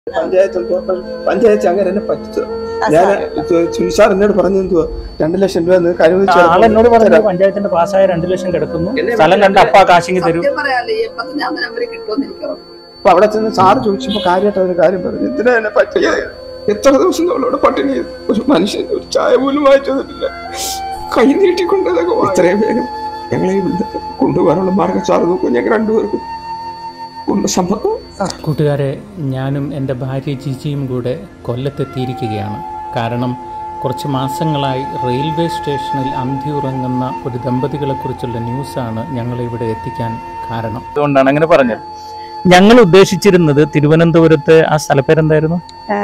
പഞ്ചായത്ത് എന്തോ പഞ്ചായത്ത് അങ്ങനെ എന്നെ പറ്റിച്ചത് ഞാൻ സുനിസാർ എന്നോട് പറഞ്ഞു എന്തുവാ രണ്ടു ലക്ഷം രൂപ നിങ്ങൾക്ക് അനുവദിച്ചു ആൾ എന്നോട് പറഞ്ഞു തരാം. പഞ്ചായത്തിന്റെ പാസ്സായ രണ്ടു ലക്ഷം കിടക്കുന്നു എന്നെ സ്ഥലം കണ്ട് അപ്പ കാശിങ് തരും സത്യം പറയാല്ലേ ഈ എൺപത്തഞ്ചാം നമ്പർ കിട്ടുമെന്ന് എനിക്ക് ഉറപ്പ് അപ്പൊ അവിടെ ചെന്ന് സാറ് ചോദിച്ചപ്പോ കാര്യമായിട്ട് ഒരു കാര്യം പറഞ്ഞു എന്തിനാ എന്നെ പറ്റിയത് എത്ര ദിവസം നമ്മളവിടെ പട്ടിണി ചെയ്തു? ഒരു മനുഷ്യൻ ഒരു ചായ പോലും വാങ്ങിച്ചു തന്നിട്ടില്ല കൈ നീട്ടിക്കൊണ്ട് ഇതൊക്കെ വാ- ഇത്രയും വേഗം ഞങ്ങളെ ഇവിടുന്ന് കൊണ്ടുപോകാനുള്ള മാർഗം സാറ് നോക്കും ഞങ്ങൾ രണ്ടുപേർക്കും ഉണ്ട് സമ്മതം കൂട്ടുകാരെ ഞാനും എൻ്റെ ഭാര്യ ജിജിയും കൂടെ കൊല്ലത്തെത്തിയിരിക്കുകയാണ് കാരണം കുറച്ച് മാസങ്ങളായി റെയിൽവേ സ്റ്റേഷനിൽ അന്തിയുറങ്ങുന്ന ഒരു ദമ്പതികളെക്കുറിച്ചുള്ള ന്യൂസാണ് ഞങ്ങളെ ഇവിടെ എത്തിക്കാൻ കാരണം അതുകൊണ്ടാണ് അങ്ങനെ പറഞ്ഞത് ഞങ്ങൾ ഉദ്ദേശിച്ചിരുന്നത് തിരുവനന്തപുരത്ത് ആ സ്ഥലപ്പേരെന്തായിരുന്നു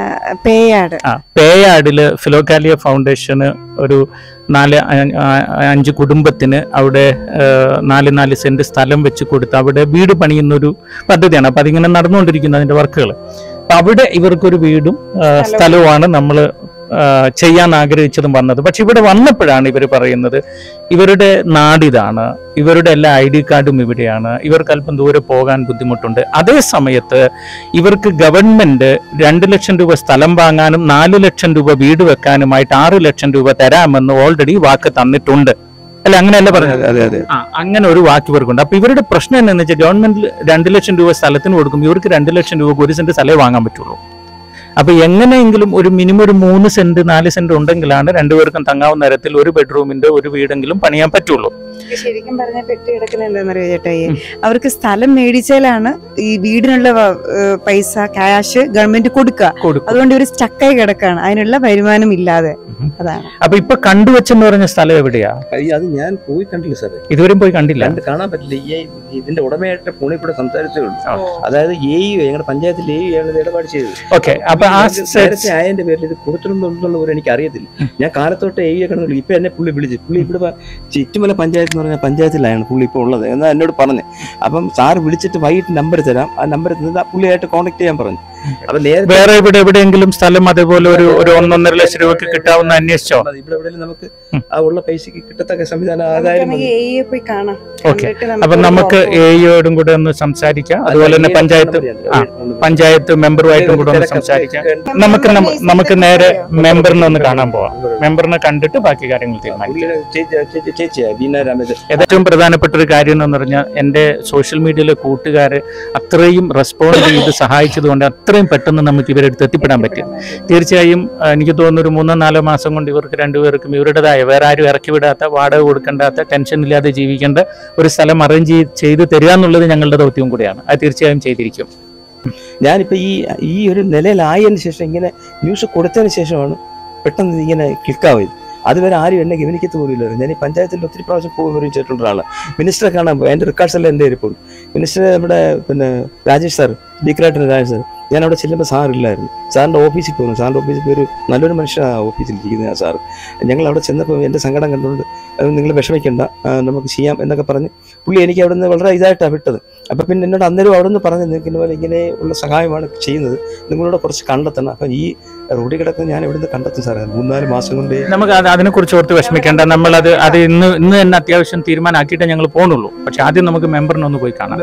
പേയാട് ആ പേയാടില് ഫിലോകാലിയ ഫൗണ്ടേഷന് ഒരു നാല് അ- അ- അഞ്ച് കുടുംബത്തിന് അവിടെ ആ, നാല് നാല് സെന്റ് സ്ഥലം വെച്ച് കൊടുത്ത് അവിടെ വീട് പണിയുന്ന ഒരു പദ്ധതിയാണ് അപ്പൊ അതിങ്ങനെ നടന്നുകൊണ്ടിരിക്കുന്നു അതിന്റെ വർക്കുകൾ അപ്പൊ അവിടെ ഇവർക്കൊരു വീടും ആ, സ്ഥലവുമാണ് നമ്മൾ ചെയ്യാൻ ആഗ്രഹിച്ചതും വന്നത് പക്ഷെ ഇവിടെ വന്നപ്പോഴാണ് ഇവർ പറയുന്നത് ഇവരുടെ നാടിതാണ് ഇവരുടെ എല്ലാ ഐ ഡി കാർഡും ഇവിടെയാണ് ഇവർക്ക് അല്പം ദൂരെ പോകാൻ ബുദ്ധിമുട്ടുണ്ട് അതേ സമയത്ത് ഇവർക്ക് ഗവൺമെന്റ് രണ്ട് ലക്ഷം രൂപ സ്ഥലം വാങ്ങാനും നാല് ലക്ഷം രൂപ വീട് വെക്കാനുമായിട്ട് ആറ് ലക്ഷം രൂപ തരാമെന്ന് ഓൾറെഡി വാക്ക് തന്നിട്ടുണ്ട് അല്ല അങ്ങനെയല്ല പറഞ്ഞത് അതെ അതെ ആ അങ്ങനെ ഒരു വാക്ക് ഇവർക്കുണ്ട് അപ്പൊ ഇവരുടെ പ്രശ്നം എന്താണെന്ന് വെച്ചാൽ ഗവൺമെന്റ് രണ്ട് ലക്ഷം രൂപ സ്ഥലത്തിന് കൊടുക്കും ഇവർക്ക് രണ്ട് ലക്ഷം രൂപ ഒരു സെന്റ് സ്ഥലമേ വാങ്ങാൻ പറ്റുള്ളൂ അപ്പൊ എങ്ങനെയെങ്കിലും ഒരു മിനിമം ഒരു മൂന്ന് സെന്റ് നാല് സെന്റ് ഉണ്ടെങ്കിലാണ് രണ്ടുപേർക്കും തങ്ങാവുന്ന തരത്തിൽ ഒരു ബെഡ്റൂമിന്റെ ഒരു വീടെങ്കിലും പണിയാൻ പറ്റുള്ളൂ ശരിക്കും പറഞ്ഞ പെട്ടി കിടക്കുന്ന എന്താണെന്നറിയോ ചേട്ടായി അവർക്ക് സ്ഥലം മേടിച്ചാലാണ് ഈ വീടിനുള്ള വ- ഏഹ് പൈസ ക്യാഷ് ഗവൺമെന്റ് കൊടുക്കുക കൊടുക്കും അതുകൊണ്ട് ഇവർ സ്റ്റക്കായി കിടക്കാണ് അതിനുള്ള വരുമാനം ഇല്ലാതെ ഉം. അതാണ് അപ്പൊ ഇപ്പൊ കണ്ടുവച്ചെന്ന് പറഞ്ഞ സ്ഥലം എവിടെയാ അയ്യ, അത് ഞാൻ പോയി കണ്ടില്ല സാറേ ഇതുവരെയും പോയി കണ്ടില്ല കണ്ട് കാണാൻ പറ്റില്ല ഈ ഇതിന്റെ ഉടമയായിട്ട് ഫോണിൽ കൂടെ സംസാരിച്ചേ ഉള്ളൂ ആ. അതായത് എ ഞങ്ങളുടെ പഞ്ചായത്തിൽ എ ആണ് ഇത് ഇടപാട് ചെയ്തത് ഓക്കെ അപ്പൊ ആ ഇത് നേരത്തെ ആയതിന്റെ പേരിൽ ഇത് കൊടുത്തിട്ടുണ്ടെന്നുള്ള ഒരു എനിക്ക് അറിയത്തില്ല ഞാൻ കാലത്തോട്ട് എ കിടന്നു ഇപ്പൊ എന്നെ പുള്ളി വിളിച്ചു പുള്ളി ഇവിടെ വ- ചുറ്റുമല പഞ്ചായത്ത് എന്ന് പറഞ്ഞ പഞ്ചായത്തിലാണ് പുള്ളി ഇപ്പോൾ ഉള്ളത് എന്നാ എന്നോട് പറഞ്ഞു അപ്പം സാറ് വിളിച്ചിട്ട് വൈകിട്ട് നമ്പർ തരാം ആ നമ്പർ തന്നിട്ട് ആ പുള്ളിയായിട്ട് കോൺടാക്ട് ചെയ്യാൻ പറഞ്ഞു അപ്പൊ നേരത്തെ വേറെ ഇവിടെ എവിടെയെങ്കിലും സ്ഥലം അതേപോലെ ഒരു ഒരു ഒന്നൊന്നര ലക്ഷം രൂപക്ക് കിട്ടാവുന്ന അന്വേഷിച്ചോ ഇവിടെ എവിടെയെങ്കിലും നമുക്ക് ആ ഉള്ള പൈസക്ക് കിട്ടത്തക്ക സംവിധാനം ആകാര്യം മതി. നമുക്കാണെങ്കിൽ AE പോയി കാണാം ഓക്കെ കണ്ടിട്ട് അപ്പൊ നമുക്ക് എയോടും കൂടെ ഒന്ന് സംസാരിക്കാം അതുപോലെ തന്നെ പഞ്ചായത്ത് ആ, പഞ്ചായത്ത് മെമ്പറുമായിട്ടും കൂടെ ഒന്ന് സംസാരിക്കാം നമുക്ക് നമ്മ- നമുക്ക് നേരെ മെമ്പറിനെ ഒന്ന് കാണാൻ പോവാം മെമ്പറിനെ കണ്ടിട്ട് ബാക്കി കാര്യങ്ങൾ തീരുമാനിക്കാം പുള്ളിയുടെ ചേച്ചി- ചേച്ചി- ചേച്ചിയാ ബീന രാമേന്ദ്രൻ ഏറ്റവും പ്രധാനപ്പെട്ട ഒരു കാര്യം എന്ന് പറഞ്ഞാൽ എൻ്റെ സോഷ്യൽ മീഡിയയിലെ കൂട്ടുകാര് അത്രയും റെസ്പോണ്ട് ചെയ്ത് സഹായിച്ചത് കൊണ്ട് അത്രയും പെട്ടെന്ന് നമുക്ക് ഇവരുടെ അടുത്ത് എത്തിപ്പെടാൻ പറ്റി തീർച്ചയായും ആ, എനിക്ക് തോന്നുന്നു ഒരു മൂന്നോ നാലോ മാസം കൊണ്ട് ഇവർക്ക് രണ്ടുപേർക്കും ഇവരുടേതായ വേറെ ആരും ഇറക്കി വിടാത്ത വാടക കൊടുക്കേണ്ടാത്ത ടെൻഷൻ ഇല്ലാതെ ജീവിക്കേണ്ട ഒരു സ്ഥലം അറേഞ്ച് ചെയ്ത് തരിക എന്നുള്ളത് ഞങ്ങളുടെ ദൗത്യവും കൂടിയാണ് അത് തീർച്ചയായും ചെയ്തിരിക്കും ഞാനിപ്പോ ഈ ഈ ഒരു നിലയിലായതിനു ശേഷം ഇങ്ങനെ ന്യൂസ് കൊടുത്തതിന് ശേഷമാണ് പെട്ടെന്ന് ഇത് ഇങ്ങനെ ക്ലിക്കാവുന്നത് അതുവരെ ആരും എന്നെ ഗവനിക്കത്ത് പോലും ഇല്ലായിരുന്നു ഞാൻ ഈ പഞ്ചായത്തിൽ ഒത്തിരി പ്രാവശ്യം പോകുകയും ചെയ്തിട്ടുള്ള ഒരാളാണ് മിനിസ്റ്ററെ കാണാൻ പോയി എൻ്റെ റെക്കോർഡ്സ് എല്ലാം എൻ്റെ ഇരിപ്പുണ്ട് മിനിസ്റ്റർ നമ്മുടെ പിന്നെ രാജേഷ് സാർ ഡീക്രാട്ടിന് രാജേഷ് സാർ ഞാൻ അവിടെ ചെല്ലുമ്പോൾ സാർ ഇല്ലായിരുന്നു സാറിൻ്റെ ഓഫീസിൽ പോകുന്നു സാറിൻ്റെ ഓഫീസിൽ പോയി ഒരു നല്ലൊരു മനുഷ്യനാണ് ഓഫീസിൽ ഇരിക്കുന്നത് ആ സാർ ഞങ്ങൾ അവിടെ ചെന്നപ്പോൾ എൻ്റെ സങ്കടം കണ്ടുകൊണ്ട് നിങ്ങൾ വിഷമിക്കണ്ട ആ, നമുക്ക് ചെയ്യാം എന്നൊക്കെ പറഞ്ഞ് പുള്ളി എനിക്ക് അവിടെ നിന്ന് വളരെ ഇതായിട്ടാണ് വിട്ടത് അപ്പം പിന്നെ എന്നോട് അന്നേരം അവിടെ നിന്ന് പറഞ്ഞ് നിൽക്കുന്ന പോലെ ഇങ്ങനെ ഉള്ള സഹായമാണ് ചെയ്യുന്നത് നിങ്ങളോട് കുറച്ച് കണ്ടെത്തണം അപ്പം ഈ റോഡിൽ കിടക്കുന്ന ഞാൻ എവിടെ നിന്ന് കണ്ടെത്തും സാറേ മൂന്നാല് മാസം കൊണ്ട് നമുക്ക് അത് അതിനെക്കുറിച്ച് ഓർത്ത് വിഷമിക്കേണ്ട നമ്മൾ അത് അത് ഇന്ന് ഇന്ന് തന്നെ അത്യാവശ്യം തീരുമാനമാക്കിയിട്ടേ ഞങ്ങൾ പോകുന്നുള്ളൂ പക്ഷെ ആദ്യം നമുക്ക് മെമ്പറിനെ ഒന്ന് പോയി കാണാം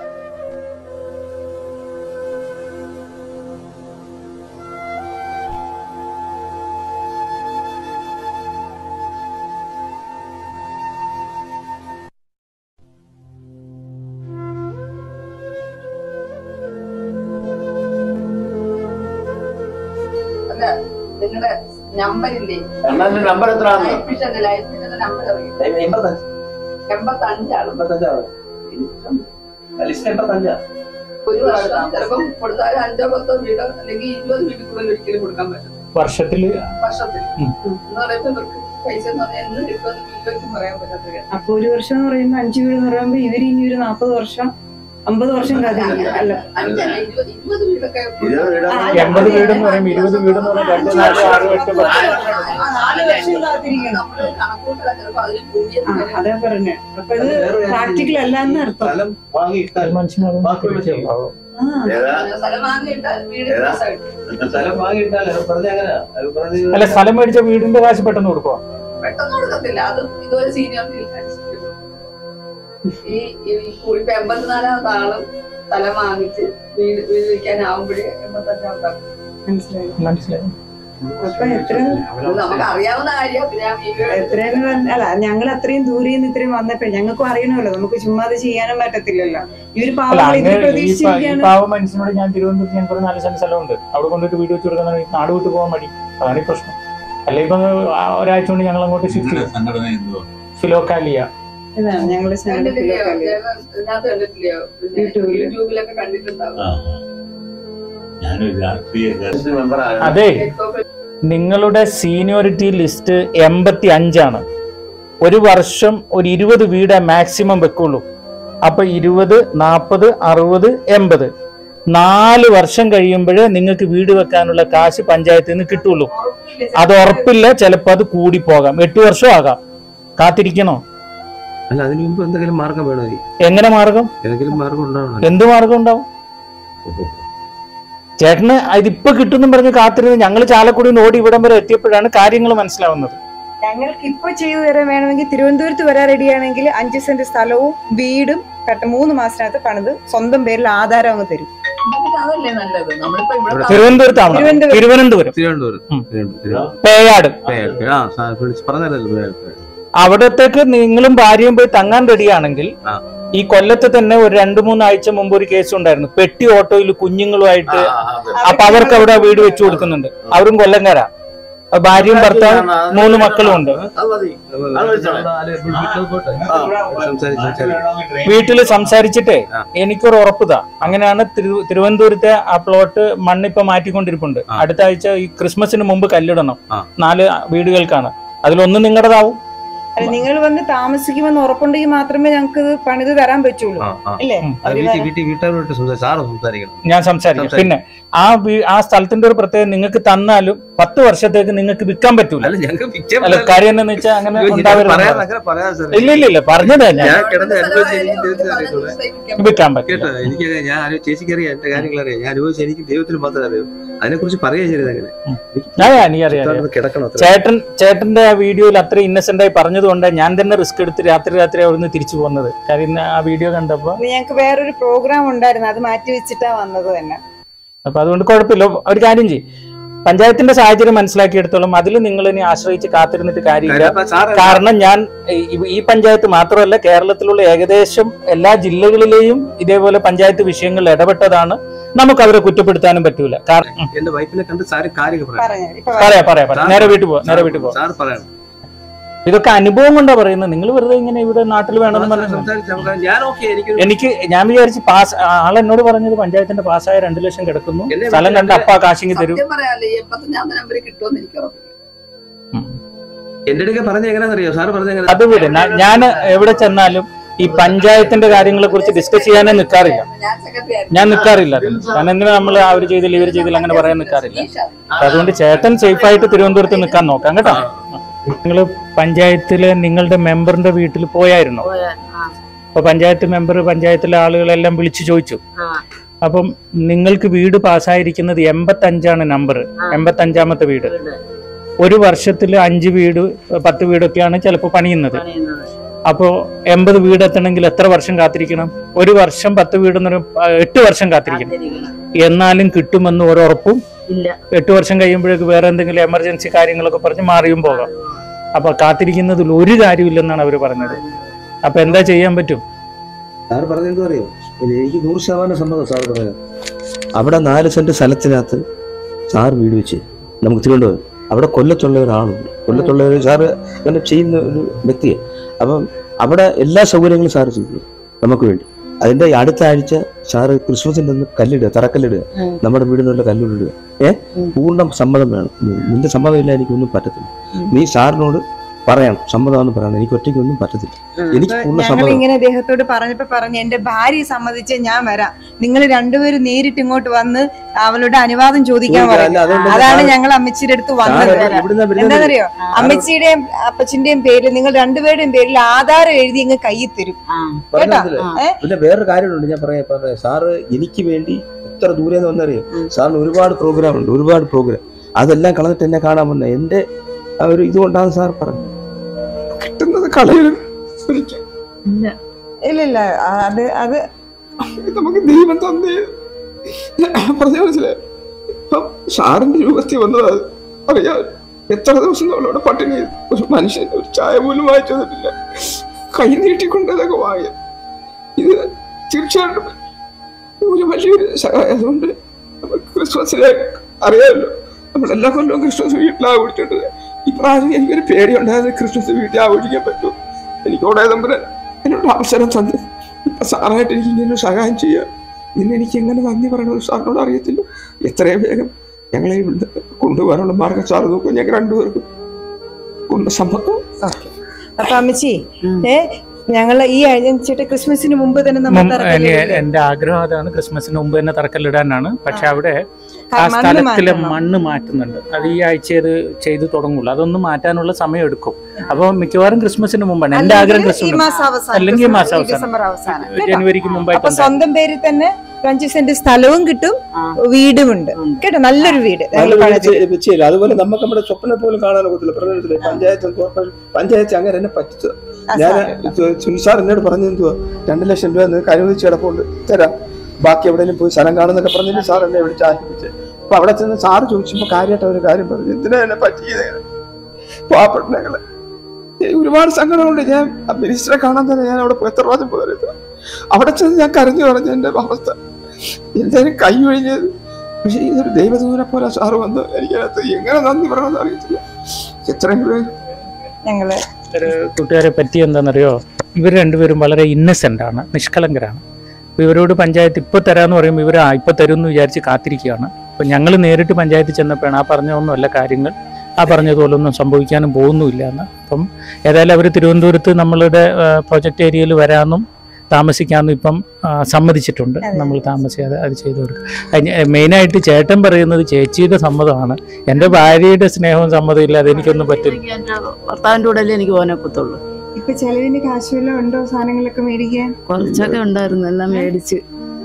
അല്ല നിങ്ങളുടെ നമ്പറില്ലേ നമ്പർ എത്ര ലൈഫ് മിഷന്റെ ലൈഫ് മിഷന്റെ നമ്പർ അറിയും എൺപത്തഞ്ചാണ് ലിസ്റ്റ് എൺപത്തഞ്ചാ ഒരു വർഷം ചിലപ്പം കൊടുത്താൽ അഞ്ചോ പത്തോ വീട് അല്ലെങ്കിൽ ഇരുപത് വീട്ടിൽ കൂടുതൽ ഒരിക്കലും കൊടുക്കാൻ പറ്റും വർഷത്തിൽ വർഷത്തിൽ ഉം. എന്ന് പറയുമ്പോൾ ഇവർക്ക് പൈസ എന്ന് പറഞ്ഞാൽ എന്ന് കിട്ടുമെന്ന് വീട്ടിലേക്കും പറയാൻ പറ്റാത്ത കാര്യം. അപ്പൊ ഒരു വർഷം എന്ന് പറയുമ്പോ അഞ്ചു വീട് എന്ന് പറയുമ്പോ ഇവര് ഇനി ഒരു നാപ്പത് വർഷം അമ്പത് വർഷം കാത്തിരിക്കണം അല്ല അഞ്ചല്ല ഇരുപത് ഇരുപത് വീടൊക്കെ എൺപത് വീട് എന്ന് പറയുമ്പോൾ ഇരുപത് വീട് എന്ന് പറയുമ്പോൾ രണ്ട് നാല് ആറ് എട്ട് പത്ത് ആ, നാല് വർഷം കാത്തിരിക്കണം നമ്മള് കണക്കൂട്ടില്ല ചിലപ്പോ അതിൽ കൂടിയത് ആ, വരെ. അതാ പറഞ്ഞേ അപ്പൊ ഇത് പ്രാക്ടിക്കൽ അല്ല എന്ന് അർത്ഥം സ്ഥലം വാങ്ങിയിട്ടാൽ മനുഷ്യനത് ബാക്കിയുള്ള ചെയ്യും. ആ സ്ഥലം വാങ്ങിയിട്ടാൽ വീട് ഏതാ? പാസ്സായിട്ട് സ്ഥലം വാങ്ങിയിട്ടാൽ പറഞ്ഞ അങ്ങനെ അത് പറഞ്ഞ് അല്ല സ്ഥലം മേടിച്ച വീടിന്റെ കാശ് പെട്ടെന്ന് കൊടുക്കുക പെട്ടെന്ന് കൊടുക്കത്തില്ല അത് ഇതുവരെ സീനിയോറിറ്റി ഈ ഈ ഇപ്പൊ എൺപത്തിനാലാമത്തെ ആളും സ്ഥലം വാങ്ങിച്ച് വീട് വീട് വയ്ക്കാനാവുമ്പോഴേ എൺപത്തഞ്ചാമത്തെ മനസ്സിലായി മനസ്സിലായി അപ്പൊ എത്ര നമുക്ക് അറിയാവുന്ന കാര്യം പിന്നെ ഞാൻ വീഡിയോ എത്രയെന്ന് പറഞ്ഞ അല്ല ഞങ്ങൾ അത്രയും ദൂരെ നിന്ന് ഇത്രയും വന്നപ്പോ ഞങ്ങൾക്കും അറിയണമല്ലോ നമുക്ക് ചുമ്മാ അത് ചെയ്യാനും പറ്റത്തില്ലല്ലോ ഇവര് അല്ല പാവങ്ങൾ അങ്ങ് ഇതിൽ ഈ പ- ഈ പ്രതീക്ഷിച്ചിരിക്കുകയാണ് പാവ മനുഷ്യനോട് ഞാൻ തിരുവനന്തപുരത്ത് ഞങ്ങൾക്ക് ഒരു നാല് സെന്റ് സ്ഥലമുണ്ട് അവിടെ കൊണ്ടിട്ട് വീട് വെച്ച് കൊടുക്കുന്ന നാട് വിട്ടു പോകാൻ മടി അതാണ് ഈ പ്രശ്നം അല്ലെ ഇപ്പൊ ആ ഒരാഴ്ച കൊണ്ട് ഞങ്ങൾ അങ്ങോട്ട് ഷിഫ്റ്റ് ചെയ്യും സംഘടന എന്തുവാ ഫിലോക്കാലിയ ഇതാണ് ഞങ്ങള് കണ്ടിട്ടില്ലയോ സ്നേഹത്തിലൊക്കെ ഇതിനകത്ത് കണ്ടിട്ടില്ലയോ പിന്നെ യൂട്യൂബില്. യൂട്യൂബിലൊക്കെ കണ്ടിട്ടുണ്ടാവും ആ. ഞാനൊരു രാഷ്ട്രീയ അതെ നിങ്ങളുടെ സീനിയോറിറ്റി ലിസ്റ്റ് എൺപത്തി അഞ്ചാണ് ഒരു വർഷം ഒരു ഇരുപത് വീടേ മാക്സിമം വെക്കുള്ളൂ അപ്പൊ ഇരുപത് നാൽപ്പത് അറുപത് എൺപത് നാല് വർഷം കഴിയുമ്പോഴേ നിങ്ങൾക്ക് വീട് വെക്കാനുള്ള കാശ് പഞ്ചായത്തിൽ നിന്ന് കിട്ടുള്ളൂ അത് ഉറപ്പില്ല ചിലപ്പോൾ അത് കൂടി പോകാം എട്ട് വർഷം ആകാം കാത്തിരിക്കണോ അല്ല അതിന് മുമ്പ് എന്തെങ്കിലും മാർഗം വേണോ എങ്ങനെ മാർഗം ഏതെങ്കിലും മാർഗം ഉണ്ടാവണം എന്ത് മാർഗം ഉണ്ടാവും ചേട്ടന് ഇതിപ്പോ കിട്ടുമെന്നും പറഞ്ഞ് കാത്തിരുന്ന് ഞങ്ങൾ ചാലക്കുടി ഓടി ഇവിടം വരെ എത്തിയപ്പോഴാണ് കാര്യങ്ങൾ മനസ്സിലാവുന്നത് ഞങ്ങൾക്ക് ഇപ്പൊ ചെയ്തു തരാൻ വേണമെങ്കിൽ തിരുവനന്തപുരത്ത് വരാൻ റെഡിയാണെങ്കിൽ അഞ്ച് സെന്റ് സ്ഥലവും വീടും കട്ട മൂന്ന് മാസത്തിനകത്ത് പണിത് സ്വന്തം പേരിൽ ആധാരം അങ്ങ് തരും അതല്ലേ നല്ലത് നമ്മളിപ്പോ ഇവിടെ തിരുവനന്തപുരത്താണ് തിരുവനന്തപുരം. തിരുവനന്തപുരം തിരുവനന്തപുരം ഉം. തിരുവനന്തപുരം. പേയാട് ആ സാ- വിളിച്ച് പറഞ്ഞതല്ലോ അവിടത്തേക്ക് നിങ്ങളും ഭാര്യയും പോയി തങ്ങാൻ റെഡിയാണെങ്കിൽ ആ. ഈ കൊല്ലത്ത് തന്നെ ഒരു രണ്ടു മൂന്നാഴ്ച മുമ്പ് ഒരു കേസ് ഉണ്ടായിരുന്നു പെട്ടി ഓട്ടോയിൽ കുഞ്ഞുങ്ങളുമായിട്ട് അപ്പൊ അവർക്ക് അവിടെ വീട് വെച്ചു കൊടുക്കുന്നുണ്ട് അവരും കൊല്ലംകാരാ അപ്പൊ ഭാര്യയും ഭർത്താവും മൂന്ന് മക്കളും ഉണ്ട് സംസാരിച്ച് സംസാരിച്ച് വീട്ടിൽ സംസാരിച്ചിട്ടേ ആ. എനിക്കൊരു ഉറപ്പുതാ അങ്ങനെയാണ് തിരു- തിരുവനന്തപുരത്തെ ആ പ്ലോട്ട് മണ്ണിപ്പൊ മാറ്റിക്കൊണ്ടിരിപ്പുണ്ട് ആ. അടുത്ത ആഴ്ച ഈ ക്രിസ്മസിന് മുമ്പ് കല്ലിടണം ആ. നാല് വീടുകൾക്കാണ് അതിലൊന്ന് നിങ്ങളുടേതാവും അല്ല നിങ്ങൾ വന്ന് താമസിക്കുമെന്ന് ഉറപ്പുണ്ടെങ്കിൽ മാത്രമേ ഞങ്ങൾക്ക് ഇത് പണിത് തരാൻ പറ്റുള്ളൂ ആ, ആ. അല്ലേ ഉം. അത് വീട്ടിൽ വീട്ടിൽ വീട്ടുകാരോട്ട് സംസാരിച്ച് സാറ് സംസാരിക്കണം ഞാൻ സംസാരിക്കാം സംസാരിക്കാം. പിന്നെ ആ വീ- ആ സ്ഥലത്തിന്റെ ഒരു പ്രത്യേകത നിങ്ങൾക്ക് തന്നാലും പത്ത് വർഷത്തേക്ക് നിങ്ങൾക്ക് വിൽക്കാൻ പറ്റൂല അല്ല ഞങ്ങൾക്ക് പിക്ചർ അല്ല കാര്യം എന്താന്ന് വെച്ചാൽ അങ്ങനെ ഉണ്ടാവരുത് പറയാൻ അങ്ങനെ പറയാൻ സാർ ഇല്ല ഇല്ല ഇല്ല പറഞ്ഞതാ ഞാൻ ഞാൻ കിടന്ന് അനുഭവിച്ച എനിക്ക് ദൈവത്തിന് അറിയത്തുള്ളൂ വിൽക്കാൻ പറ്റില്ല കേട്ടോ എനിക്ക് ഞാൻ ആരോ ചേച്ചിക്ക് അറിയാം എന്റെ കാര്യങ്ങൾ അറിയാം ഞാൻ അനുഭവിച്ച എനിക്ക് ദൈവത്തിന് മാത്രമേ അറിയൂ അതിനെ കുറിച്ച് പറയാ ചെയ്തത് അങ്ങനെ ഞാൻ എനിക്കറിയാം അറിയാം. കിടക്കണം അത്ര ചേട്ടൻ ചേട്ടന്റെ ആ വീഡിയോയിൽ അത്ര ഇന്നസെന്റ് ആയി പറഞ്ഞതുകൊണ്ട് ഞാൻ തന്നെ റിസ്ക് എടുത്ത് രാത്രി രാത്രി അവിടുന്ന് തിരിച്ചു പോകുന്നത് കാര്യം ഇന്ന് ആ വീഡിയോ കണ്ടപ്പോ ഇന്ന് ഞങ്ങൾക്ക് വേറൊരു പ്രോഗ്രാം ഉണ്ടായിരുന്നു അത് മാറ്റി വെച്ചിട്ടാ വന്നത് തന്നെ അപ്പൊ അതുകൊണ്ട് കുഴപ്പമില്ല ഒരു കാര്യം ചെയ്യും പഞ്ചായത്തിന്റെ സാഹചര്യം മനസ്സിലാക്കിയെടുത്തോളം അതിൽ നിങ്ങൾ ഇനി ആശ്രയിച്ച് കാത്തിരുന്നിട്ട് കാര്യമില്ല അപ്പൊ സാറ് കാരണം ഞാൻ ഈ- ഈ പഞ്ചായത്ത് മാത്രമല്ല കേരളത്തിലുള്ള ഏകദേശം എല്ലാ ജില്ലകളിലെയും ഇതേപോലെ പഞ്ചായത്ത് വിഷയങ്ങളിൽ ഇടപെട്ടതാണ് നമുക്ക് അവരെ കുറ്റപ്പെടുത്താനും പറ്റൂല കാരണം ഉം, എന്റെ വൈഫിനെ കണ്ട് സാറ് കാര്യങ്ങൾ പറയാം പറഞ്ഞു ഇപ്പൊ പറയാം പറയാം പറയാം നേരെ വീട്ടിൽ പോവാം നേരെ വീട്ടിൽ പോവാം സാർ പറയണം ഇതൊക്കെ അനുഭവം കൊണ്ടാ പറയുന്നത് നിങ്ങൾ വെറുതെ ഇങ്ങനെ ഇവിടെ നാട്ടിൽ വേണമെന്ന് പറഞ്ഞു സംസാരിച്ച് നമുക്ക് ഞാൻ ഓക്കെ എനിക്ക് എനിക്ക് ഞാൻ വിചാരിച്ച് പാസ് ആൾ എന്നോട് പറഞ്ഞത് പഞ്ചായത്തിന്റെ പാസ്സായ രണ്ടു ലക്ഷം കിടക്കുന്നു എന്നെ സ്ഥലം കണ്ട് അപ്പ കാശിങ് തരൂ സത്യം പറയാല്ലേ ഈ എൺപത്തഞ്ചാമത്തെ നമ്പർ കിട്ടുമെന്ന് എനിക്ക് ഉറപ്പില്ല എന്റെ അടുക്ക പറഞ്ഞ എങ്ങനെയാണെന്നറിയോ സാറ് പറഞ്ഞ എങ്ങനെ അത് വിട് ഞാൻ എവിടെ ചെന്നാലും ഈ പഞ്ചായത്തിന്റെ കാര്യങ്ങളെ കുറിച്ച് ഡിസ്കസ് ചെയ്യാനേ നിൽക്കാറില്ല ഞാൻ സെക്രട്ടറി ആയിരുന്നു ഞാൻ നിൽക്കാറില്ല അതിൽ. കാരണം എന്തിനാ നമ്മൾ അവർ ചെയ്തില്ല ഇവർ ചെയ്തില്ല അങ്ങനെ പറയാൻ നിൽക്കാറില്ല ഈശ. അപ്പൊ അതുകൊണ്ട് ചേട്ടൻ സേഫ് ആയിട്ട് തിരുവനന്തപുരത്ത് നിൽക്കാൻ നോക്കാം കേട്ടോ നിങ്ങൾ പഞ്ചായത്തില് നിങ്ങളുടെ മെമ്പറിന്റെ വീട്ടിൽ പോയായിരുന്നു അപ്പൊ പഞ്ചായത്ത് മെമ്പർ പഞ്ചായത്തിലെ ആളുകളെല്ലാം വിളിച്ചു ചോദിച്ചു അപ്പം നിങ്ങൾക്ക് വീട് പാസ്സായിരിക്കുന്നത് എൺപത്തി അഞ്ചാണ് നമ്പർ എൺപത്തി അഞ്ചാമത്തെ വീട് ഒരു വർഷത്തിൽ അഞ്ച് വീട് പത്ത് വീടൊക്കെയാണ് ചിലപ്പോൾ പണിയുന്നത് അപ്പോൾ എൺപത് വീട് എത്തണമെങ്കിൽ എത്ര വർഷം കാത്തിരിക്കണം ഒരു വർഷം പത്ത് വീട് എന്ന് പറയുമ്പോൾ, ആ, എട്ട് വർഷം കാത്തിരിക്കണം എന്നാലും കിട്ടുമെന്ന് ഒരു ഉറപ്പും ഇല്ല എട്ട് വർഷം കഴിയുമ്പോഴേക്ക് വേറെ എന്തെങ്കിലും എമർജൻസി കാര്യങ്ങളൊക്കെ പറഞ്ഞ് മാറിയും പോകാം അപ്പൊ കാത്തിരിക്കുന്നതിൽ ഒരു കാര്യമില്ലെന്നാണ് അവർ പറഞ്ഞത് അപ്പൊ എന്താ ചെയ്യാൻ പറ്റും സാർ പറഞ്ഞെന്തോ അറിയോ ഇത് എനിക്ക് നൂറ് ശതമാനം സമ്മതം സാർ പറഞ്ഞത് അവിടെ നാല് സെന്റ് സ്ഥലത്തിനകത്ത് സാർ വീട് വെച്ച് നമുക്ക് തിരുവനന്തപുരം അവിടെ കൊല്ലത്തുള്ള ഒരാളുണ്ട് കൊല്ലത്തുള്ള ഒരു സാറ് അങ്ങനെ ചെയ്യുന്ന ഒരു വ്യക്തിയാണ് അപ്പം അവിടെ എല്ലാ സൗകര്യങ്ങളും സാറ് ചെയ്തു നമുക്ക് വേണ്ടി അതിന്റെ അടുത്ത ആഴ്ച സാറ് ക്രിസ്മസിന്റെ അന്ന് കല്ലിടുക തറക്കല്ലിടുക ഉം. നമ്മുടെ വീടിനുള്ള കല്ലിടുക ഏ ഉം. പൂർണ്ണ സമ്മതം വേണം നിന്റെ സമ്മതം ഇല്ല എനിക്കൊന്നും പറ്റത്തില്ല ഉം. നീ സാറിനോട് പറയണം സമ്മതമാണെന്ന് പറയണം എനിക്ക് ഒറ്റയ്ക്കൊന്നും പറ്റത്തില്ല എനിക്ക് പൂർണ്ണ ഞങ്ങൾ സമ്മതം ഇങ്ങനെ അദ്ദേഹത്തോട് പറഞ്ഞപ്പോ പറഞ്ഞു എന്റെ ഭാര്യ സമ്മതിച്ച് ഞാൻ വരാം നിങ്ങൾ രണ്ടുപേരും നേരിട്ട് ഇങ്ങോട്ട് വന്ന് അവളുടെ അനുവാദം ചോദിക്കാൻ ചോദിക്കാം. പറഞ്ഞു അല്ല, അതുകൊണ്ട് അതാണ് സാറ് ഞങ്ങൾ അമ്മച്ചിയുടെ അടുത്ത് വന്നത് സാറ് ഇവിടുന്ന് വരുന്നത് എന്താണെന്നറിയോ അമ്മച്ചിയുടെയും അപ്പച്ചിന്റെയും പേരിൽ നിങ്ങൾ രണ്ടുപേരുടെയും പേരിൽ ആധാരം എഴുതി ഇങ്ങ് കയ്യിൽ തരും കേട്ടോ പറഞ്ഞില്ലേ? ഏ? പിന്നെ വേറൊരു കാര്യമുണ്ട് ഞാൻ പറയാം പറയാം സാറ് എനിക്ക് വേണ്ടി എത്ര ദൂരെ നിന്ന് വന്നറിയോ ഉം. സാറിന് ഒരുപാട് പ്രോഗ്രാം ഉണ്ട് ഒരുപാട് പ്രോഗ്രാം അതെല്ലാം കളഞ്ഞിട്ട് എന്നെ കാണാൻ വന്ന എന്റെ ആ ഒരു ഇതുകൊണ്ടാണ് സാർ പറഞ്ഞത് കിട്ടുന്നത് കളയരുത് ഒരിക്കലും ഇല്ല ഇല്ല ഇല്ല ആ, അത് അത് നമുക്ക് ദൈവം തന്നേ പറഞ്ഞ മനസ്സിലായി ഇപ്പം സാറിന്റെ രൂപത്തിൽ വന്നത് അറിയാം എത്ര ദിവസം നമ്മളവിടെ പട്ടിണി ചെയ്തു. ഒരു മനുഷ്യൻ ഒരു ചായ പോലും വാങ്ങിച്ചു തന്നിട്ടില്ല കൈ നീട്ടിക്കൊണ്ട് അതൊക്കെ വാങ്ങിയത് ഇത് തീർച്ചയായിട്ടും ഒരു വലിയൊരു സഹായം അതുകൊണ്ട് നമുക്ക് ക്രിസ്മസിനെ അറിയാമല്ലോ നമ്മൾ എല്ലാ കൊല്ലവും ക്രിസ്മസ് വീട്ടിൽ ആഘോഷിച്ചിട്ടുണ്ട് ഈ പ്രാവശ്യം എനിക്കൊരു പേടിയുണ്ടായത് ക്രിസ്മസ് വീട്ടിൽ ആഘോഷിക്കാൻ പറ്റും എനിക്ക് അവിടെ തമ്പുരാൻ എന്നോട് അവസരം തന്നു ഇപ്പൊ സാറായിട്ട് എനിക്ക് ഇങ്ങനെ ഒരു സഹായം ചെയ്യുക ഇതിന് എനിക്ക് എങ്ങനെ നന്ദി പറയണമെന്ന് സാറിനോട് അറിയത്തില്ല എത്രയും വേഗം ഞങ്ങളെ ഇവിടുന്ന് കൊണ്ടുപോകാനുള്ള മാർഗം സാറ് നോക്കും ഞങ്ങൾ രണ്ടുപേർക്കും കൊണ്ട് സമ്മതം ഓക്കെ അപ്പൊ അമ്മച്ചി ഏ ഞങ്ങള് ഈ ആഴ്ച ക്രിസ്മസിന് മുമ്പ് തന്നെ നമ്മൾ മുമ്പ് തറക്കല്ലിടല്ലേ? എനി- എന്റെ ആഗ്രഹം അതാണ് ക്രിസ്മസിന് മുമ്പ് തന്നെ തറക്കല്ലിടാനാണ് പക്ഷെ അവിടെ ആ മണ്ണ് സ്ഥലത്തിലെ മാറ്റണം. മണ്ണ് മാറ്റുന്നുണ്ട് അത് ഈ ആഴ്ച അത് ചെയ്തു തുടങ്ങുള്ളൂ അതൊന്നും മാറ്റാനുള്ള സമയം എടുക്കും അപ്പോൾ മിക്കവാറും ക്രിസ്മസിന് മുമ്പാണ് എന്റെ ആഗ്രഹം അല്ലെങ്കിൽ ഈ ക്രിസ്മസ് മാസം അവസാനം അല്ലെങ്കിൽ ഈ മാസം ഈ അവസാനം. ഡിസംബർ അവസാനം കേട്ടോ? ജനുവരിക്ക് മുമ്പായിട്ട് അപ്പൊ സ്വന്തം പേരിൽ തന്നെ ഒരു അഞ്ച് സെന്റ് സ്ഥലവും കിട്ടും വീടുമുണ്ട് കേട്ടോ നല്ലൊരു വീട് നല്ല ഞങ്ങൾ വീട് ചെ- വെച്ച് തരും അതുപോലെ നമുക്ക് നമ്മുടെ സ്വപ്നം പോലും കാണാൻ ഒക്കത്തില്ല പ്രധാനത്തില് പഞ്ചായത്തും കോർപ്പറേഷൻ പഞ്ചായത്ത് അങ്ങനെ എന്നെ പറ്റിച്ചത് ഞാൻ സുനിസാർ എന്നോട് പറഞ്ഞു എന്തുവാ രണ്ട് ലക്ഷം രൂപ നിങ്ങൾക്ക് അനുവദിച്ച് കിടപ്പുണ്ട് തരാം ബാക്കി എവിടെയെങ്കിലും പോയി സ്ഥലം കാണുന്നൊക്കെ പറഞ്ഞിട്ട് സാർ എന്നെ വിളിച്ച് ആശിപ്പിച്ച് അപ്പൊ അവിടെ ചെന്ന് സാറ് ചോദിച്ചപ്പോ കാര്യമായിട്ട് ഒരു കാര്യം പറഞ്ഞു എന്തിനാ എന്നെ പറ്റിയത് പാവപ്പെട്ട ഞങ്ങള് എനിക്ക് ഒരുപാട് സങ്കടമുണ്ട് ഞാൻ ആ മിനിസ്റ്ററെ കാണാൻ തന്നെ ഞാൻ അവിടെ പോയി എത്ര പ്രാവശ്യം പോയത് അവിടെ ചെന്ന് ഞാൻ കരഞ്ഞു പറഞ്ഞു എന്റെ അവസ്ഥ എന്തായാലും കൈ ഒഴിഞ്ഞത് പക്ഷെ ഇതൊരു ദൈവദൂരെ പോലെ സാറ് വന്ന് എനിക്കകത്ത് എങ്ങനെ നന്ദി പറയണമെന്ന് അറിയത്തില്ല എത്രയും രൂപ ഞങ്ങള് ഒരു കൂട്ടുകാരെ പറ്റി എന്താണെന്നറിയോ ഇവർ രണ്ടുപേരും വളരെ ഇന്നസെൻ്റ് ആണ് നിഷ്കളങ്കരാണ് അപ്പോൾ ഇവരോട് പഞ്ചായത്ത് ഇപ്പോൾ തരാമെന്ന് പറയുമ്പോൾ ഇവർ ആ ഇപ്പോൾ തരും എന്ന് വിചാരിച്ച് കാത്തിരിക്കുകയാണ് അപ്പോൾ ഞങ്ങൾ നേരിട്ട് പഞ്ചായത്തിൽ ചെന്നപ്പോഴാണ് ആ പറഞ്ഞതൊന്നുമല്ല കാര്യങ്ങൾ ആ പറഞ്ഞതുപോലൊന്നും സംഭവിക്കാനും പോകുന്നുമില്ല എന്ന് അപ്പം ഏതായാലും അവർ തിരുവനന്തപുരത്ത് നമ്മളുടെ പ്രൊജക്റ്റ് ഏരിയയിൽ വരാമെന്നും താമസിക്കാമെന്നും ഇപ്പം ആ, സമ്മതിച്ചിട്ടുണ്ട് നമ്മൾ താമസിക്കാതെ അത് ചെയ്തു കൊടുക്കുക അതിന് മെയിനായിട്ട് ചേട്ടൻ പറയുന്നത് ചേച്ചിയുടെ സമ്മതമാണ് എൻ്റെ ഭാര്യയുടെ സ്നേഹവും സമ്മതവും ഇല്ലാതെ എനിക്കൊന്നും പറ്റില്ല എനിക്ക് എന്റെ ഭർത്താവിന്റെ കൂടെ അല്ലേ എനിക്ക് പോകാൻ ഒക്കത്തുള്ളൂ ഇപ്പൊ ചെലവിന് കാശ് വല്ലതും ഉണ്ടോ സാധനങ്ങളൊക്കെ മേടിക്കാൻ കുറച്ചൊക്കെ ഉണ്ടായിരുന്നു എല്ലാം മേടിച്ച്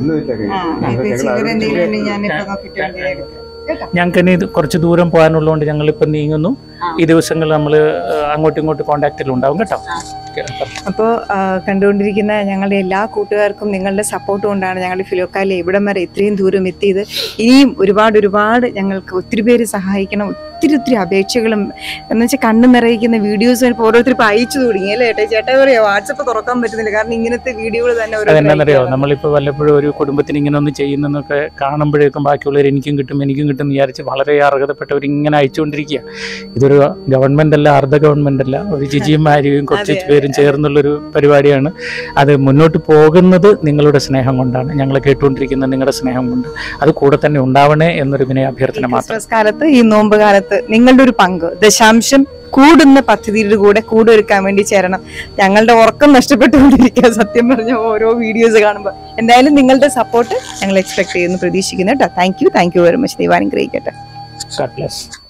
ആ, ഇപ്പൊ ചിലരെന്തെങ്കിലും ഉണ്ടെങ്കിൽ ഞാനിപ്പോ നോക്കിയിട്ട് വേണ്ടി എടുക്കാം. കേട്ടോ? ഞങ്ങൾക്ക് ഇനി ഇത് കുറച്ച് ദൂരം പോകാനുള്ളതുകൊണ്ട് ഞങ്ങൾ ഇപ്പം നീങ്ങുന്നു ഈ ദിവസങ്ങൾ നമ്മൾ അങ്ങോട്ടും ഇങ്ങോട്ടും കോണ്ടാക്റ്റിലുണ്ടാവും കേട്ടോ ഓക്കേ, അപ്പം അപ്പോൾ കണ്ടുകൊണ്ടിരിക്കുന്ന ഞങ്ങളുടെ എല്ലാ കൂട്ടുകാർക്കും നിങ്ങളുടെ സപ്പോർട്ട് കൊണ്ടാണ് ഞങ്ങൾ ഫിലോക്കാലെ ഇവിടം വരെ ഇത്രയും ദൂരം എത്തിയത് ഇനിയും ഒരുപാട് ഒരുപാട് ഞങ്ങൾക്ക് ഒത്തിരി പേര് സഹായിക്കണം ഒത്തിരി ഒത്തിരി അപേക്ഷകളും എന്ന് വെച്ചാൽ കണ്ണ് നിറയിക്കുന്ന വീഡിയോസ് ഇപ്പോൾ ഓരോരുത്തർ ഇപ്പോൾ അയച്ചു തുടങ്ങി അല്ലേ ഏട്ടാ ചേട്ടാ പറയാ വാട്സപ്പ് തുറക്കാൻ പറ്റുന്നില്ല കാരണം ഇങ്ങനത്തെ വീഡിയോകൾ തന്നെ ഓരോരുത്തർ അതെന്താണെന്നറിയോ അയക്കുകയാണ്. നമ്മളിപ്പോൾ വല്ലപ്പോഴും ഒരു കുടുംബത്തിന് ഇങ്ങനെ ഒന്ന് ചെയ്യുന്നതെന്നൊക്കെ കാണുമ്പോഴേക്കും ബാക്കിയുള്ളവർ എനിക്കും കിട്ടും എനിക്കും കിട്ടും എന്ന് വിചാരിച്ച് വളരെ അർഹതപ്പെട്ടവർ ഇങ്ങനെ അയച്ചുകൊണ്ടിരിക്കുക ഇതൊരു ഗവൺമെന്റ് അല്ല അർദ്ധ ഗവൺമെന്റ് അല്ല ഒരു ജിജിമാരും കുറച്ച് അതെ, അതെ, പേരും ചേർന്നുള്ളൊരു പരിപാടിയാണ് അത് മുന്നോട്ട് പോകുന്നത് നിങ്ങളുടെ സ്നേഹം കൊണ്ടാണ് ഞങ്ങളെ കേട്ടുകൊണ്ടിരിക്കുന്ന നിങ്ങളുടെ സ്നേഹം കൊണ്ട് അത് കൂടെ തന്നെ ഉണ്ടാവണേ എന്നൊരു വിനയ ഈ അഭ്യർത്ഥന മാത്രം ക്രിസ്മസ് കാലത്ത് ഈ നോമ്പ് കാലത്ത് നിങ്ങളുടെ ഒരു പങ്ക് ദശാംശം കൂടുന്ന പദ്ധതിയുടെ കൂടെ കൂടെ ഒരുക്കാൻ വേണ്ടി ചേരണം ഞങ്ങളുടെ ഉറക്കം നഷ്ടപ്പെട്ടുകൊണ്ടിരിക്കുക സത്യം പറഞ്ഞ ഓരോ വീഡിയോസ് കാണുമ്പോൾ എന്തായാലും നിങ്ങളുടെ സപ്പോർട്ട് ഞങ്ങൾ എക്സ്പെക്ട് ചെയ്യുന്നു പ്രതീക്ഷിക്കുന്നു കേട്ടോ thank you thank you very much ദൈവാനുഗ്രഹിക്കട്ടെ God bless.